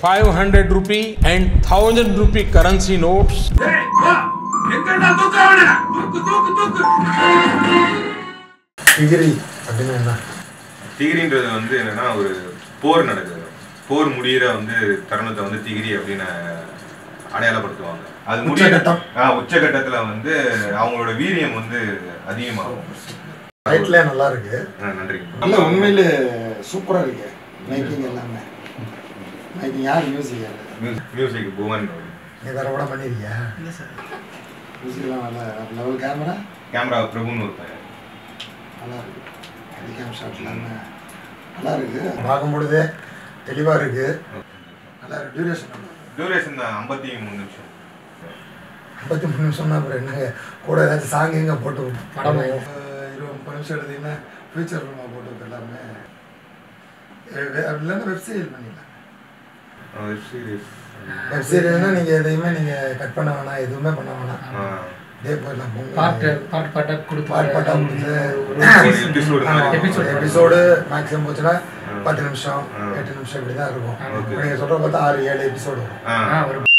500 rupee and 1000 rupee currency notes degree அப்படின்னு என்ன திகிரின்றது வந்து என்னன்னா ஒரு போர் நடக்குது போர் முடியிற வந்து தருணத்தை வந்து திகிரி அப்படின்னு அடையாளப்படுத்துவாங்க அது முடியிற உச்சகட்டம். ஆ, உச்சகட்டத்துல வந்து அவங்களோட வீரியம் வந்து அதிகமாகும் ரைட்ல நல்லா இருக்கு ஆ, நன்றி இல்ல உண்மையிலே சூப்பரா இருக்கு மேக்கிங் எல்லாமே மேக்கிங் யார் மியூசிக் யாரு மியூசிக் புவன் நீ வேற கூட பண்ணிருக்கியா மியூசிக்லாம் நல்லா லெவல் கேமரா கேமரா பிரபுன்னு ஒரு பையன் நல்லா இருக்கு ஹெலிகாம் ஷாட் எல்லாமே நல்லா இருக்கு பார்க்கும்பொழுதே தெளிவா இருக்கு நல்லா இருக்கு டியூரேஷன் டியூரேஷன் தான் ஐம்பத்தி மூணு நிமிஷம் ஐம்பத்தி மூணு நிமிஷம்னா அப்புறம் என்னங்க கூட ஏதாச்சும் சாங் எங்க போட்டு படம் இருபது முப்பது நிமிஷம் எடுத்தீங்கன்னா ஃபியூச்சர் ஃபில்மாக போட்டு எல்லாமே எ- வே- அப்படி இல்லைன்னா வெப் சீரியல் பண்ணிடலாம் வெப் சீரிஸ் வெப் சீரியல்னா நீங்கள் எதையுமே நீங்கள் கட் பண்ண வேணாம் எதுவுமே பண்ண வேணாம் இதே போயிடலாம் பாட்டு பாட்டு பாட்டா கொடுத்து பாட்டு பாட்டாக முடிஞ்சு எபிசோடு episode. எபிசோடு மேக்ஸிமம் போச்சுன்னா பத்து நிமிஷம் ஆ. எட்டு நிமிஷம் இப்படி தான் இருக்கும் Okay. நீங்கள் சொல்கிற பார்த்தா ஆறு ஏழு எபிசோடு வரும் ஆ ஆ ஒரு